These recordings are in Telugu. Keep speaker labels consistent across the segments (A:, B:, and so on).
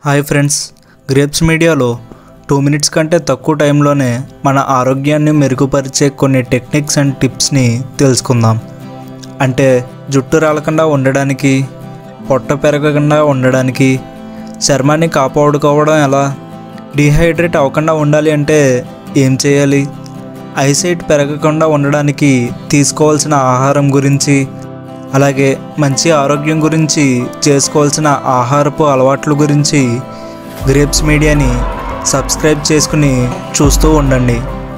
A: హాయ్ ఫ్రెండ్స్ గ్రేప్స్ మీడియాలో టూ మినిట్స్ కంటే తక్కువ టైంలోనే మన ఆరోగ్యాన్ని మెరుగుపరిచే కొన్ని టెక్నిక్స్ అండ్ టిప్స్ని తెలుసుకుందాం అంటే జుట్టు రాలకుండా ఉండడానికి పొట్ట పెరగకుండా ఉండడానికి చర్మాన్ని కాపాడుకోవడం ఎలా డీహైడ్రేట్ అవ్వకుండా ఉండాలి అంటే ఏం చేయాలి ఐసైట్ పెరగకుండా ఉండడానికి తీసుకోవాల్సిన ఆహారం గురించి అలాగే మంచి ఆరోగ్యం గురించి చేసుకోవాల్సిన ఆహారపు అలవాట్ల గురించి గ్రేప్స్ మీడియాని సబ్స్క్రైబ్ చేసుకుని చూస్తూ ఉండండి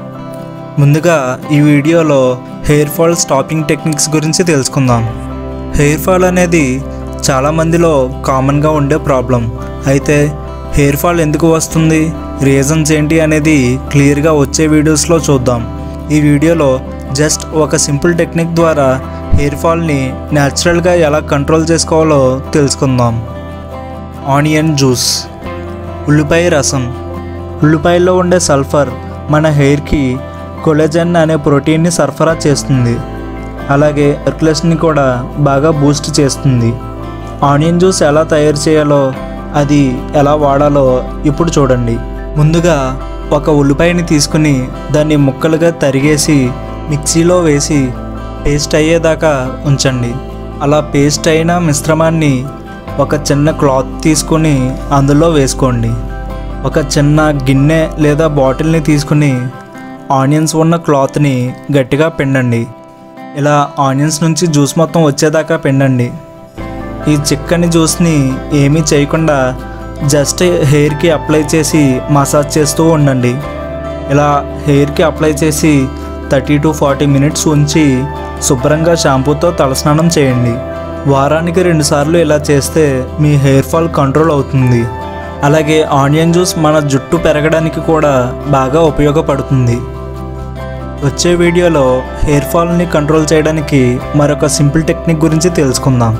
A: ముందుగా ఈ వీడియోలో హెయిర్ ఫాల్ స్టాపింగ్ టెక్నిక్స్ గురించి తెలుసుకుందాం హెయిర్ ఫాల్ అనేది చాలామందిలో కామన్గా ఉండే ప్రాబ్లం అయితే హెయిర్ ఫాల్ ఎందుకు వస్తుంది రీజన్స్ ఏంటి అనేది క్లియర్గా వచ్చే వీడియోస్లో చూద్దాం ఈ వీడియోలో జస్ట్ ఒక సింపుల్ టెక్నిక్ ద్వారా హెయిర్ ఫాల్ని న్యాచురల్గా ఎలా కంట్రోల్ చేసుకోవాలో తెలుసుకుందాం ఆనియన్ జ్యూస్ ఉల్లిపాయ రసం ఉల్లిపాయల్లో ఉండే సల్ఫర్ మన హెయిర్కి కొలెజన్ అనే ప్రోటీన్ని సరఫరా చేస్తుంది అలాగే సర్క్యులేషన్ని కూడా బాగా బూస్ట్ చేస్తుంది ఆనియన్ జ్యూస్ ఎలా తయారు చేయాలో అది ఎలా వాడాలో ఇప్పుడు చూడండి ముందుగా ఒక ఉల్లిపాయని తీసుకుని దాన్ని ముక్కలుగా తరిగేసి మిక్సీలో వేసి పేస్ట్ అయ్యేదాకా ఉంచండి అలా పేస్ట్ అయిన మిశ్రమాన్ని ఒక చిన్న క్లాత్ తీసుకుని అందులో వేసుకోండి ఒక చిన్న గిన్నె లేదా బాటిల్ని తీసుకుని ఆనియన్స్ ఉన్న క్లాత్ని గట్టిగా పిండండి ఇలా ఆనియన్స్ నుంచి జ్యూస్ మొత్తం వచ్చేదాకా పిండండి ఈ చిక్కని జ్యూస్ని ఏమీ చేయకుండా జస్ట్ హెయిర్కి అప్లై చేసి మసాజ్ చేస్తూ ఉండండి ఇలా హెయిర్కి అప్లై చేసి థర్టీ టు ఫార్టీ మినిట్స్ ఉంచి శుభ్రంగా షాంపూతో తలస్నానం చేయండి వారానికి రెండుసార్లు ఇలా చేస్తే మీ హెయిర్ ఫాల్ కంట్రోల్ అవుతుంది అలాగే ఆనియన్ జ్యూస్ మన జుట్టు పెరగడానికి కూడా బాగా ఉపయోగపడుతుంది వచ్చే వీడియోలో హెయిర్ ఫాల్ని కంట్రోల్ చేయడానికి మరొక సింపుల్ టెక్నిక్ గురించి తెలుసుకుందాం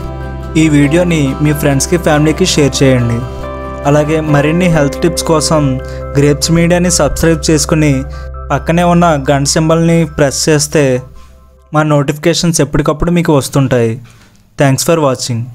A: ఈ వీడియోని మీ ఫ్రెండ్స్కి ఫ్యామిలీకి షేర్ చేయండి అలాగే మరిన్ని హెల్త్ టిప్స్ కోసం గ్రేప్స్ మీడియాని సబ్స్క్రైబ్ చేసుకుని పక్కనే ఉన్న గంట సింబల్ని ప్రెస్ చేస్తే మా నోటిఫికేషన్స్ ఎప్పటికప్పుడు మీకు వస్తుంటాయి థ్యాంక్స్ ఫర్ వాచింగ్